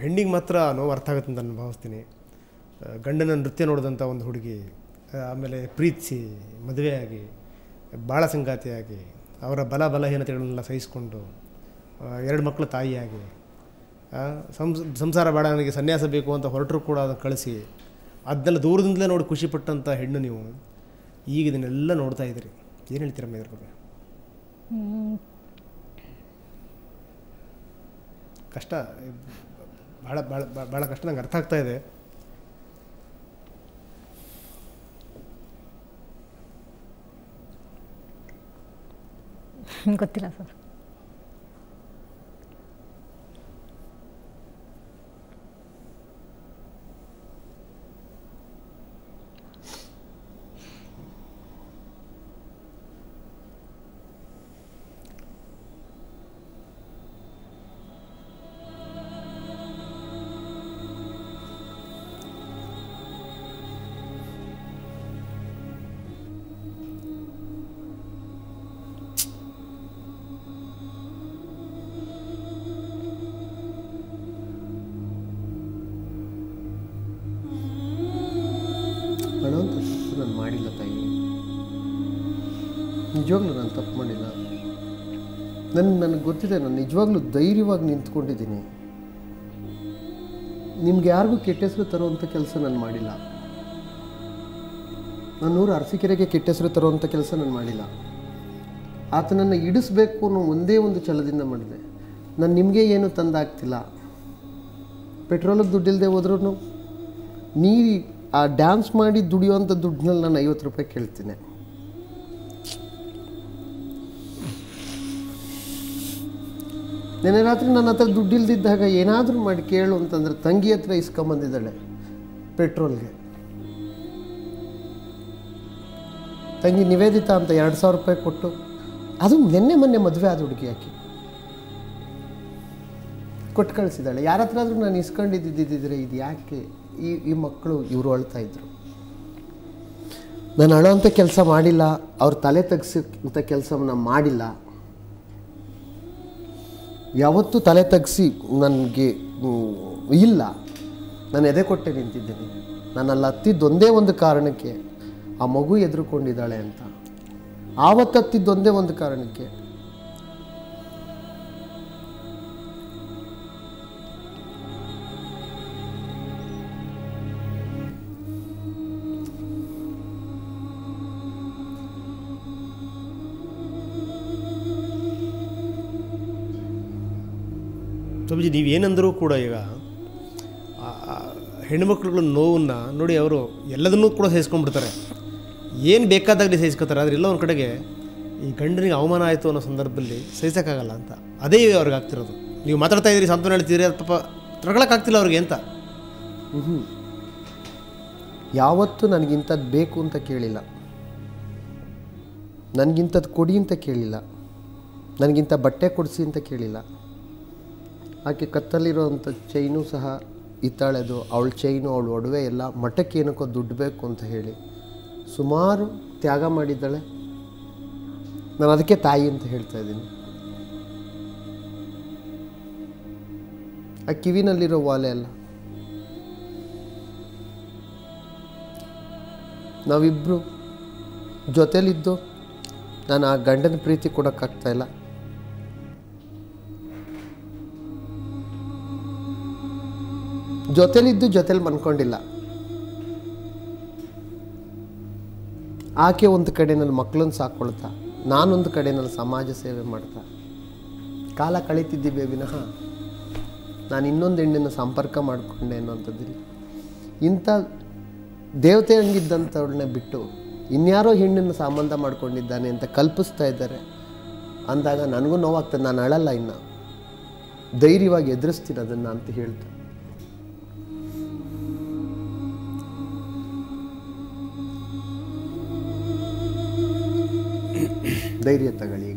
ಹೆಣ್ಣಿಗೆ ಮಾತ್ರ ನೋವು ಅರ್ಥ ಆಗುತ್ತೆ ಅಂತ ನಾನು ಭಾವಿಸ್ತೀನಿ ಆ, ಗಂಡನ ನೃತ್ಯ ನೋಡಿದಂಥ ಒಂದು ಹುಡುಗಿ ಆ, ಆಮೇಲೆ ಪ್ರೀತಿಸಿ ಮದುವೆಯಾಗಿ ಬಾಳ ಸಂಗಾತಿಯಾಗಿ ಅವರ ಬಲ ಬಲಹೀನತೆಗಳನ್ನೆಲ್ಲ ಸಹಿಸಿಕೊಂಡು ಆ, ಎರಡು ಮಕ್ಕಳ ತಾಯಿಯಾಗಿ ಆ, ಸಂಸ್ ಸಂಸಾರ ಬೇಡ ನನಗೆ ಸನ್ಯಾಸ ಬೇಕು ಅಂತ ಹೊರಟರು ಕೂಡ ಅದನ್ನು ಕಳಿಸಿ ಅದನ್ನೆಲ್ಲ ದೂರದಿಂದಲೇ ನೋಡಿ ಖುಷಿಪಟ್ಟಂಥ ಹೆಣ್ಣು ನೀವು ಈಗ ಇದನ್ನೆಲ್ಲ ನೋಡ್ತಾ ಇದ್ದೀರಿ ಏನು ಹೇಳ್ತೀರಮ್ಮ ಇದ್ರ ಬಗ್ಗೆ ಹ್ಮ್. ಕಷ್ಟ ಭಾಳ ಭಾಳ ಭಾಳ ಕಷ್ಟ ನಂಗೆ ಅರ್ಥ ಆಗ್ತಾ ಇದೆ ಗೊತ್ತಿಲ್ಲ ಸರ್ ಅಳುವಂಥ ತಪ್ಪು ನಾನು ಮಾಡಿಲ್ಲ ತಾಯಿ ನಿಜವಾಗ್ಲೂ ನಾನು ತಪ್ಪು ಮಾಡಿಲ್ಲ ನನ್ನ ನನಗೆ ಗೊತ್ತಿದೆ ನಾನು ನಿಜವಾಗ್ಲೂ ಧೈರ್ಯವಾಗಿ ನಿಂತ್ಕೊಂಡಿದ್ದೀನಿ ನಿಮ್ಗೆ ಯಾರಿಗೂ ಕೆಟ್ಟ ಹೆಸರು ತರುವಂಥ ಕೆಲಸ ನಾನು ಮಾಡಿಲ್ಲ ನಾನು ನೂರು ಅರಸೀಕೆರೆಗೆ ಕೆಟ್ಟ ಹೆಸರು ತರುವಂಥ ಕೆಲಸ ನಾನು ಮಾಡಿಲ್ಲ ಆತನನ್ನು ಇಡಿಸ್ಬೇಕು ಅನ್ನೋ ಒಂದೇ ಒಂದು ಛಲದಿಂದ ಮಾಡಿದೆ ನಾನು ನಿಮಗೆ ಏನು ತಂದಾಗ್ತಿಲ್ಲ ಪೆಟ್ರೋಲಿಗೆ ದುಡ್ಡಿಲ್ಲದೆ ಹೋದ್ರೂ ನೀ ಆ ಡ್ಯಾನ್ಸ್ ಮಾಡಿ ದುಡಿಯುವಂಥ ದುಡ್ಡಿನಲ್ಲಿ ನಾನು ಐವತ್ತು ರೂಪಾಯಿ ಕೇಳ್ತೀನಿ ನೆನೆ ರಾತ್ರಿ ನನ್ನ ಹತ್ರ ದುಡ್ಡಿಲ್ದಿದ್ದಾಗ ಏನಾದರೂ ಮಾಡಿ ಕೇಳು ಅಂತಂದ್ರೆ ತಂಗಿ ಹತ್ರ ಇಸ್ಕೊಂಬಂದಿದ್ದಾಳೆ ಪೆಟ್ರೋಲ್ಗೆ ತಂಗಿ ನಿವೇದಿತಾ ಅಂತ ಎರಡು ಸಾವಿರ ರೂಪಾಯಿ ಕೊಟ್ಟು ಅದು ನಿನ್ನೆ ಮೊನ್ನೆ ಮದುವೆ ಆದ ಹುಡುಗಿ ಆಕೆ ಕೊಟ್ಟು ಕಳಿಸಿದ್ದಾಳೆ ಯಾರ ಹತ್ರ ಆದರೂ ನಾನು ಇಸ್ಕೊಂಡಿದ್ದಿದ್ದಿದ್ರೆ ಇದು ಯಾಕೆ ಈ ಈ ಮಕ್ಕಳು ಇವರು ಅಳ್ತಾ ಇದ್ರು ನಾನು ಅಳೋಂಥ ಕೆಲಸ ಮಾಡಿಲ್ಲ ಅವ್ರ ತಲೆ ತೆಗ್ಸೋಂಥ ಕೆಲಸವನ್ನ ಮಾಡಿಲ್ಲ ಯಾವತ್ತೂ ತಲೆ ತೆಗ್ಸಿ ನನಗೆ ಇಲ್ಲ ನಾನು ಎದೆ ಕೊಟ್ಟೆ ನಿಂತಿದ್ದೀನಿ ನಾನು ಅಲ್ಲಿ ಹತ್ತಿದ್ದೊಂದೇ ಒಂದು ಕಾರಣಕ್ಕೆ ಆ ಮಗು ಎದುರುಕೊಂಡಿದ್ದಾಳೆ ಅಂತ ಆವತ್ತು ಹತ್ತಿದ್ದೊಂದೇ ಒಂದು ಕಾರಣಕ್ಕೆ ಸ್ವಾಮೀಜಿ ನೀವು ಏನಂದರೂ ಕೂಡ ಈಗ ಆ- ಆ ಹೆಣ್ಮಕ್ಳುಗಳ ನೋವನ್ನು ನೋಡಿ ಅವರು ಎಲ್ಲದನ್ನೂ ಕೂಡ ಸಹಿಸ್ಕೊಂಡ್ಬಿಡ್ತಾರೆ ಏನು ಬೇಕಾದಾಗಲಿ ಸಹಿಸ್ಕೊತಾರೆ ಆದರೆ ಎಲ್ಲ ಒಂದು ಕಡೆಗೆ ಈ ಗಂಡನಿಗೆ ಅವಮಾನ ಆಯಿತು ಅನ್ನೋ ಸಂದರ್ಭದಲ್ಲಿ ಸಹಿಸೋಕ್ಕಾಗಲ್ಲ ಅಂತ ಅದೇ ಅವ್ರಿಗೆ ಆಗ್ತಿರೋದು ನೀವು ಮಾತಾಡ್ತಾ ಇದ್ದೀರಿ ಸಾಂತ್ವನ ಹೇಳ್ತಿದ್ದೀರಿ ಅದು ಪಾಪ ತಗೊಳಕ್ಕಾಗ್ತಿಲ್ಲ ಅವ್ರಿಗೆ ಅಂತ ಯಾವತ್ತೂ ನನಗಿಂಥದ್ದು ಬೇಕು ಅಂತ ಕೇಳಿಲ್ಲ ನನಗಿಂಥದ್ದು ಕೊಡಿ ಅಂತ ಕೇಳಿಲ್ಲ ನನಗಿಂಥ ಬಟ್ಟೆ ಕೊಡಿಸಿ ಅಂತ ಕೇಳಿಲ್ಲ ಆಕೆ ಕತ್ತಲ್ಲಿರೋವಂಥ ಚೈನು ಸಹ ಇತ್ತಾಳೆದು ಅವಳ ಚೈನು ಅವಳ ಒಡವೆ ಎಲ್ಲ ಮಠಕ್ಕೆ ಏನಕ್ಕೋ ದುಡ್ಡು ಬೇಕು ಅಂತ ಹೇಳಿ ಸುಮಾರು ತ್ಯಾಗ ಮಾಡಿದ್ದಾಳೆ ನಾನು ಅದಕ್ಕೆ ತಾಯಿ ಅಂತ ಹೇಳ್ತಾ ಇದ್ದೀನಿ ಆ ಕಿವಿನಲ್ಲಿರೋ ವಾಲೆ ಅಲ್ಲ ನಾವಿಬ್ಬರು ಜೊತೆಲಿದ್ದು ನಾನು ಆ ಗಂಡನ ಪ್ರೀತಿ ಕೊಡೋಕ್ಕಾಗ್ತಾ ಇಲ್ಲ ಜೊತೆಲಿದ್ದು ಜೊತೆಲಿ ಮನ್ಕೊಂಡಿಲ್ಲ ಆಕೆ ಒಂದು ಕಡೆ ನನ್ನ ಮಕ್ಕಳನ್ನ ಸಾಕೊಳ್ತಾ ನಾನೊಂದು ಕಡೆ ನನ್ನ ಸಮಾಜ ಸೇವೆ ಮಾಡ್ತಾ ಕಾಲ ಕಳೀತಿದ್ದೀವಿ ವಿನಃ ನಾನು ಇನ್ನೊಂದು ಹೆಣ್ಣಿನ ಸಂಪರ್ಕ ಮಾಡಿಕೊಂಡೆ ಅನ್ನೋಂಥದ್ದಿಲ್ಲ ಇಂಥ ದೇವತೆ ಹಂಗಿದ್ದಂಥವ್ಳನ್ನೇ ಬಿಟ್ಟು ಇನ್ಯಾರೋ ಹೆಣ್ಣನ್ನು ಸಂಬಂಧ ಮಾಡ್ಕೊಂಡಿದ್ದಾನೆ ಅಂತ ಕಲ್ಪಿಸ್ತಾ ಇದ್ದಾರೆ ಅಂದಾಗ ನನಗೂ ನೋವಾಗ್ತದೆ ನಾನು ಅಳಲ್ಲ ಇನ್ನು ಧೈರ್ಯವಾಗಿ ಎದುರಿಸ್ತೀನಿ ಅದನ್ನು ಅಂತ ಹೇಳ್ತಾ ಧೈರ್ಯ ತಗೊಳ್ಳಿ